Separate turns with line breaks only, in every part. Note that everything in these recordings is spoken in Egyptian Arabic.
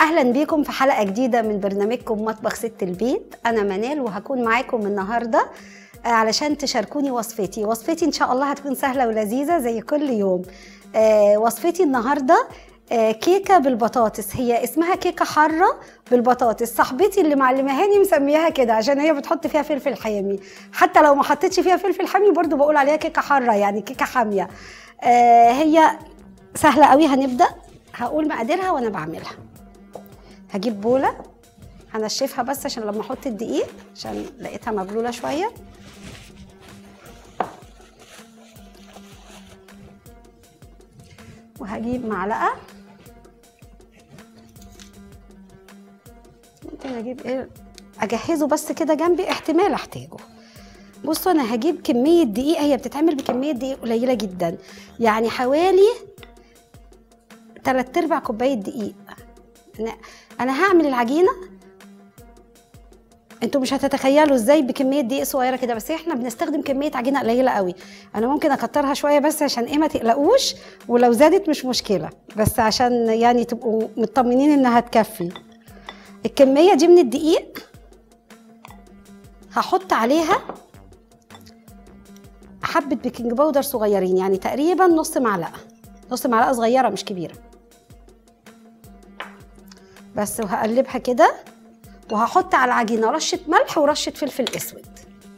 اهلا بيكم في حلقه جديده من برنامجكم مطبخ ست البيت انا منال وهكون معاكم النهارده آه، علشان تشاركوني وصفتي وصفتي ان شاء الله هتكون سهله ولذيذه زي كل يوم آه، وصفتي النهارده آه، كيكه بالبطاطس هي اسمها كيكه حاره بالبطاطس صاحبتي اللي معلمهاني مسمياها كده عشان هي بتحط فيها فلفل حامي حتى لو ما حطيتش فيها فلفل حامي برضو بقول عليها كيكه حاره يعني كيكه حاميه آه، هي سهله قوي هنبدا هقول مقاديرها وانا بعملها هجيب بوله هنشفها بس عشان لما احط الدقيق عشان لقيتها مبلوله شويه وهجيب معلقه ممكن اجيب ايه اجهزه بس كده جنبي احتمال احتاجه بصوا انا هجيب كميه دقيق هي بتتعمل بكميه دقيق قليله جدا يعني حوالي تلات ارباع كوبايه دقيق انا انا هعمل العجينه انتوا مش هتتخيلوا ازاي بكميه دقيق صغيره كده بس احنا بنستخدم كميه عجينه قليله قوي انا ممكن اكترها شويه بس عشان ايه ما تقلقوش ولو زادت مش مشكله بس عشان يعني تبقوا مطمنين انها تكفي الكميه دي من الدقيق هحط عليها حبه بيكنج باودر صغيرين يعني تقريبا نص معلقه نص معلقه صغيره مش كبيره بس وهقلبها كده وهحط على العجينه رشه ملح ورشه فلفل اسود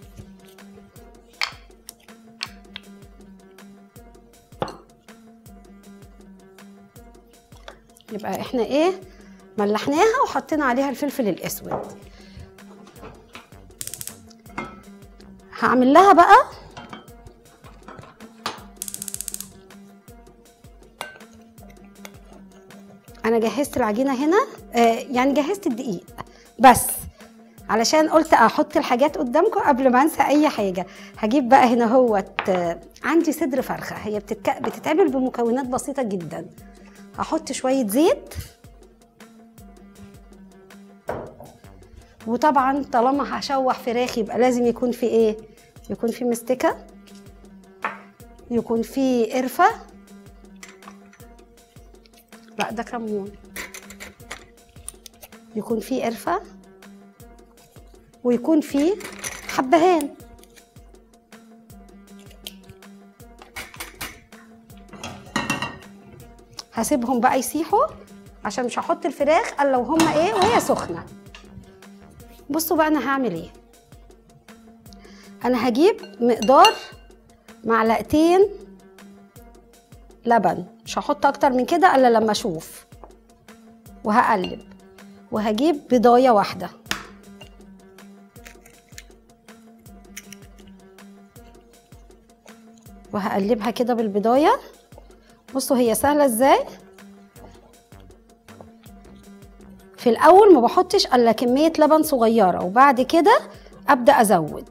يبقى احنا ايه ملحناها وحطينا عليها الفلفل الاسود هعمل لها بقى انا جهزت العجينه هنا آه يعني جهزت الدقيق بس علشان قلت احط الحاجات قدامكم قبل ما انسى اي حاجه هجيب بقى هنا هوت آه، عندي صدر فرخه هي بتتك... بتتعمل بمكونات بسيطه جدا هحط شويه زيت وطبعا طالما هشوح فراخ يبقى لازم يكون في ايه يكون في مستكه يكون في قرفه لا ده كمون يكون فيه قرفة ويكون فيه حبهان هسيبهم بقى يسيحوا عشان مش هحط الفراخ الا لو هما ايه وهي سخنه بصوا بقى انا هعمل ايه انا هجيب مقدار معلقتين لبن مش هحط اكتر من كده الا لما اشوف وهقلب وهجيب بيضايه واحده وهقلبها كده بالبيضايه بصوا هي سهله ازاي في الاول ما بحطش الا كميه لبن صغيره وبعد كده ابدا ازود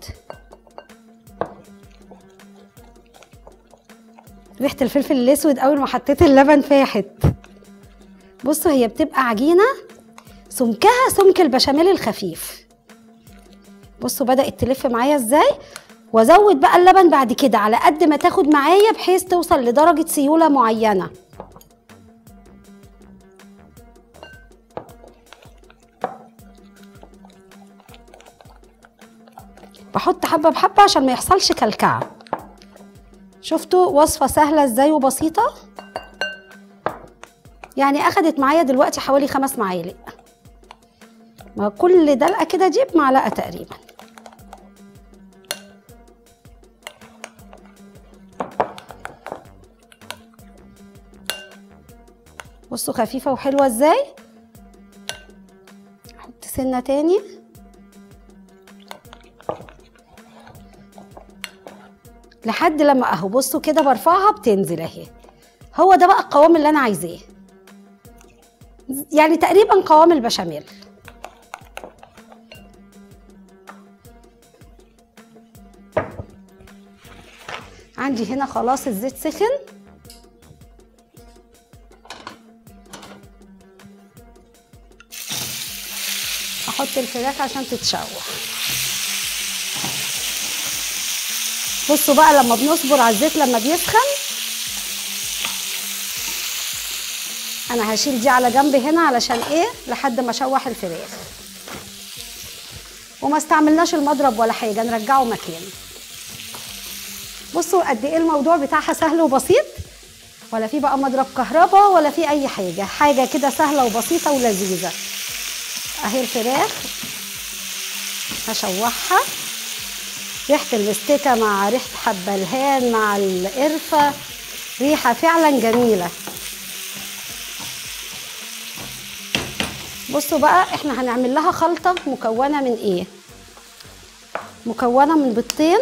ريحه الفلفل الاسود اول ما حطيت اللبن فاحت بصوا هي بتبقى عجينه سمكها سمك البشاميل الخفيف بصوا بدات تلف معايا ازاي وازود بقى اللبن بعد كده على قد ما تاخد معايا بحيث توصل لدرجه سيوله معينه بحط حبه بحبه عشان ما يحصلش كلكعه شفتوا وصفة سهلة ازاي وبسيطة يعني اخدت معايا دلوقتي حوالي خمس معالق ما كل دلقة كده دي بمعلقة تقريبا بصوا خفيفة وحلوة ازاي احط سنة تاني لحد لما اهو بصوا كده برفعها بتنزل اهي هو ده بقى القوام اللي انا عايزاه يعني تقريبا قوام البشاميل عندي هنا خلاص الزيت سخن احط الفراخ عشان تتشوح بصوا بقى لما بنصبر على الزيت لما بيسخن انا هشيل دي على جنب هنا علشان ايه لحد ما اشوح الفراخ وما استعملناش المضرب ولا حاجه نرجعه مكانه بصوا قد ايه الموضوع بتاعها سهل وبسيط ولا في بقى مضرب كهرباء ولا في اي حاجه حاجه كده سهله وبسيطه ولذيذه اهي الفراخ هشوحها ريحه المستكه مع ريحه حبلهان مع القرفه ريحه فعلا جميله بصوا بقى احنا هنعمل لها خلطه مكونه من ايه مكونه من بيضتين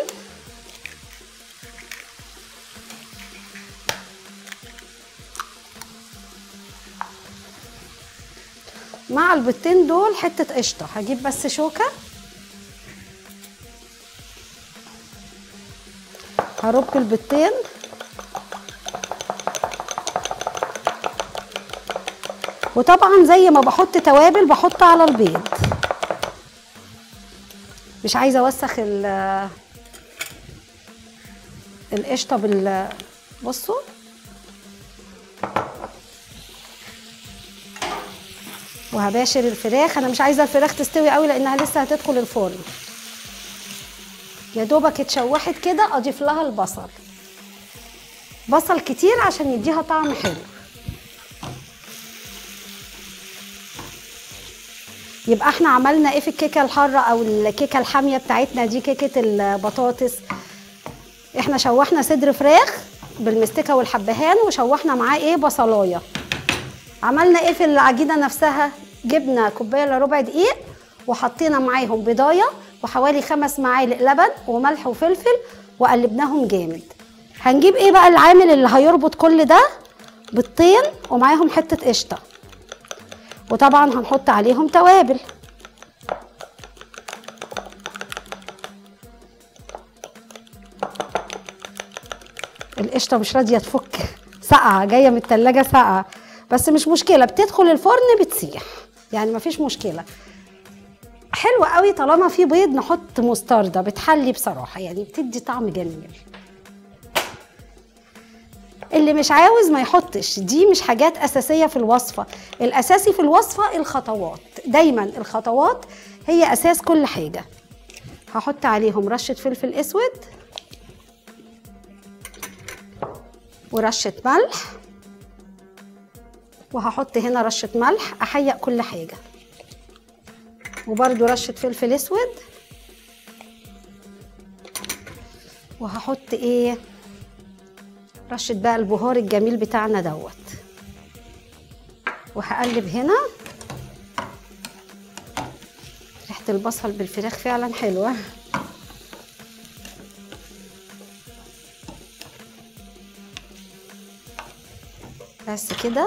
مع البيضتين دول حته قشطه هجيب بس شوكه هرب البيضتين وطبعا زي ما بحط توابل بحط على البيض مش عايزه اوسخ ال القشطه بال بصوا وهباشر الفراخ انا مش عايزه الفراخ تستوي قوي لانها لسه هتدخل الفرن يا دوبك اتشوحت كده اضيف لها البصل بصل كتير عشان يديها طعم حلو يبقى احنا عملنا ايه في الكيكه الحاره او الكيكه الحاميه بتاعتنا دي كيكه البطاطس احنا شوحنا صدر فراخ بالمستكه والحبهان وشوحنا معاه ايه بصلايه عملنا ايه في العجينه نفسها جبنا كوبايه الا ربع دقيق وحطينا معاهم بضايه وحوالي خمس معالق لبن وملح وفلفل وقلبناهم جامد هنجيب ايه بقى العامل اللي هيربط كل ده بيضتين ومعاهم حته قشطه وطبعا هنحط عليهم توابل القشطه مش راضيه تفك ساقعه جايه من التلاجة ساقعه بس مش مشكله بتدخل الفرن بتسيح يعني مفيش مشكله حلو قوي طالما في بيض نحط مستردة بتحلي بصراحه يعني بتدي طعم جميل اللي مش عاوز ما يحطش دي مش حاجات اساسيه في الوصفه الاساسي في الوصفه الخطوات دايما الخطوات هي اساس كل حاجه هحط عليهم رشه فلفل اسود ورشه ملح وهحط هنا رشه ملح احيق كل حاجه وبرده رشه فلفل اسود وهحط ايه رشه بقى البهار الجميل بتاعنا دوت وهقلب هنا ريحه البصل بالفراخ فعلا حلوه بس كده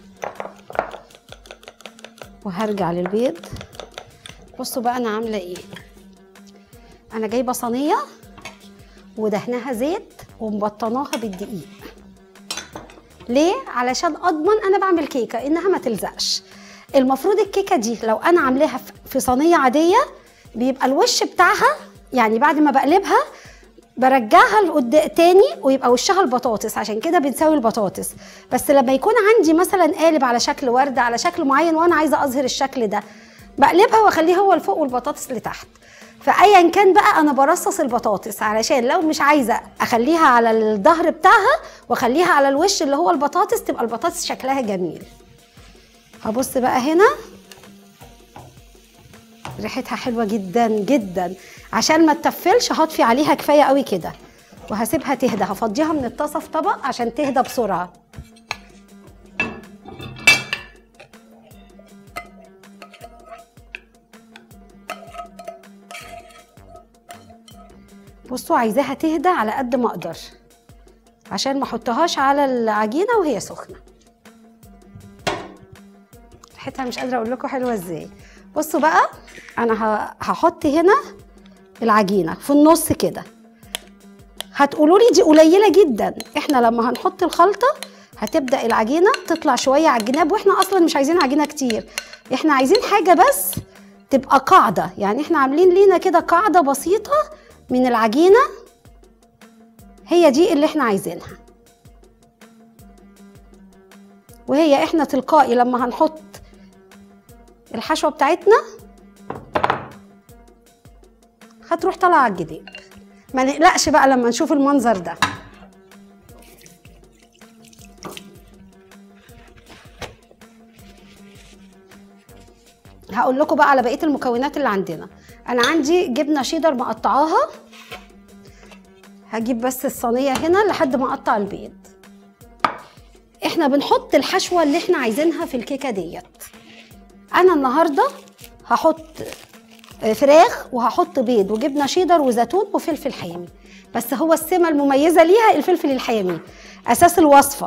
وهرجع للبيض بصوا بقى انا عامله ايه انا جايبه صينيه ودهنها زيت ومبطناها بالدقيق ليه علشان اضمن انا بعمل كيكه انها ما تلزقش المفروض الكيكه دي لو انا عاملاها في صينيه عاديه بيبقى الوش بتاعها يعني بعد ما بقلبها برجعها لقدام تاني ويبقى وشها البطاطس عشان كده بنسوي البطاطس بس لما يكون عندي مثلا قالب على شكل ورده على شكل معين وانا عايزه اظهر الشكل ده بقلبها واخليه هو لفوق والبطاطس اللي تحت فايا كان بقى انا برصص البطاطس علشان لو مش عايزه اخليها على الظهر بتاعها واخليها على الوش اللي هو البطاطس تبقى البطاطس شكلها جميل هبص بقى هنا ريحتها حلوه جدا جدا عشان ما تتفلش هطفي عليها كفايه قوي كده وهسيبها تهدى هفضيها من الطاسه في طبق عشان تهدى بسرعه بصوا عايزاها تهدى على قد ما اقدر عشان ما احطهاش على العجينه وهي سخنه ريحتها مش قادره اقول لكم حلوه ازاي بصوا بقى انا هحط هنا العجينه في النص كده هتقولوا لي دي قليله جدا احنا لما هنحط الخلطه هتبدا العجينه تطلع شويه على الجناب واحنا اصلا مش عايزين عجينه كتير احنا عايزين حاجه بس تبقى قاعده يعني احنا عاملين لينا كده قاعده بسيطه من العجينه هي دي اللي احنا عايزينها وهي احنا تلقائي لما هنحط الحشوه بتاعتنا هتروح طالعه على الجديد ما نقلقش بقى لما نشوف المنظر ده هقول لكم بقى على بقيه المكونات اللي عندنا انا عندي جبنه شيدر مقطعاها هجيب بس الصينيه هنا لحد ما اقطع البيض احنا بنحط الحشوه اللي احنا عايزينها في الكيكه ديت انا النهارده هحط فراخ وهحط بيض وجبنه شيدر وزيتون وفلفل حامي بس هو السمه المميزه ليها الفلفل الحامي اساس الوصفه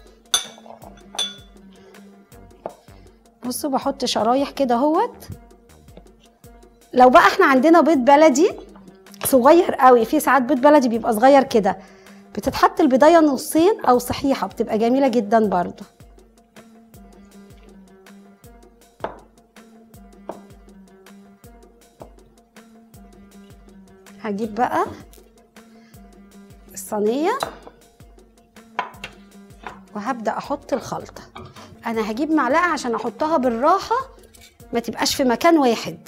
بصوا بحط شرايح كده اهوت لو بقى احنا عندنا بيض بلدي صغير قوي في ساعات بيض بلدي بيبقى صغير كده بتتحط البدايه نصين او صحيحه بتبقى جميله جدا برضو هجيب بقى الصينيه وهبدا احط الخلطه انا هجيب معلقه عشان احطها بالراحه ما تبقاش في مكان واحد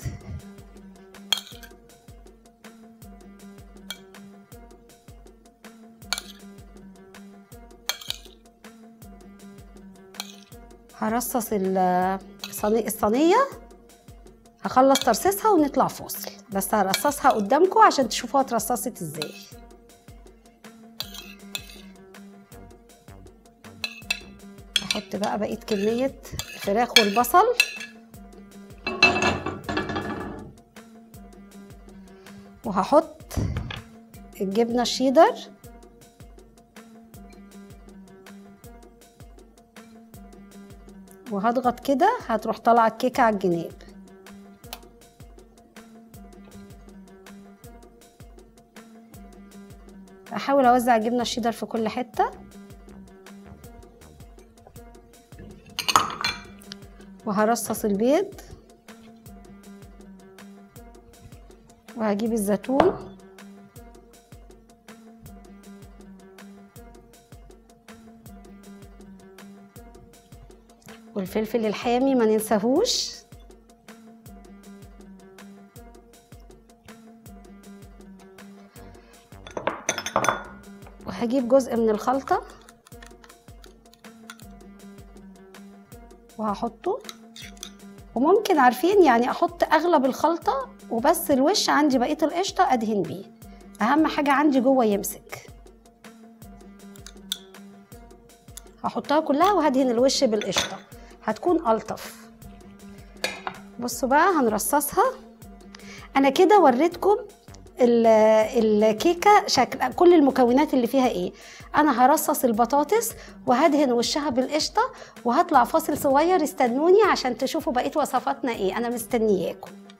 هرصص الصينيه هخلص ترصيصها ونطلع فاصل بس هرصصها قدامكم عشان تشوفوها اترصصت ازاي هحط بقى بقيه كميه الفراخ والبصل وهحط الجبنه الشيدر وهضغط كده هتروح طالعه الكيكه على الجناب احاول اوزع الجبنه الشيدر في كل حته وهرصص البيض وهجيب الزيتون والفلفل الحامي ما ننساهوش وهجيب جزء من الخلطة وهحطه وممكن عارفين يعني احط اغلب الخلطة وبس الوش عندي بقية القشطة ادهن بيه اهم حاجة عندي جوه يمسك هحطها كلها وهدهن الوش بالقشطة هتكون ألطف بصوا بقى هنرصصها انا كده وريتكم الكيكه شكل كل المكونات اللي فيها ايه انا هرصص البطاطس وهدهن وشها بالقشطه وهطلع فاصل صغير استنوني عشان تشوفوا بقيه وصفاتنا ايه انا مستنياكم